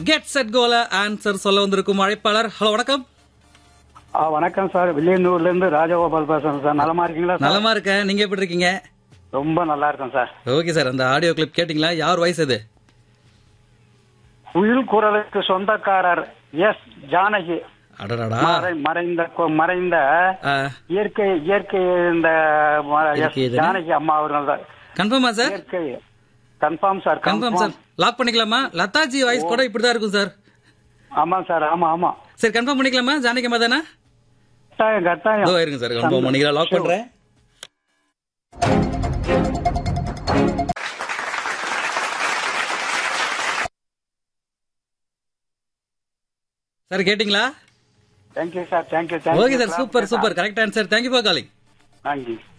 Get set கோல answer சொல்ல வந்திருக்கும் அழைப்பாளர் ஹலோ வணக்கம் ஆ வணக்கம் சார் வில்லியனூர்ல இருந்து ராஜகோபால் பேசுறேன் சார் நலமா இருக்கீங்களா சார் நலமா இருக்கேன் நீங்க எப்படி இருக்கீங்க ரொம்ப நல்லா இருக்கேன் சார் ஓகே சார் அந்த ஆடியோ கிளிப் கேட்டிங்களா யார் வாய்ஸ் அது உயில் குரலுக்கு சொந்தக்காரர் எஸ் ஜானகி அடடடா மறை- மறைந்த கொ- மறைந்த ஆ, இயற்கை இயற்கை இந்த ம- எஸ் இயற்கை இதுனா? ஜானகி அம்மா அவர்கள் தான் கன்ஃபார்மா சார் இயற்கை confirm sir confirm sir lock பண்ணிக்கலாமா லதாஜி வாய்ஸ் கூட இப்படிதான் இருக்கும் சார் ஆமா சார் ஆமா ஆமா சரி கன்ஃபார்ம் பண்ணிக்கலாமா ஜானகி தானே கட்டாயம் கட்டாயம் இதோ இருங்க சார் கன்ஃபார்ம் பண்ணிக்கலாம் லாக் பண்றேன் சார் கேட்டிங்களா thank you sir thank you okay sir super super correct answer thank you for calling thank you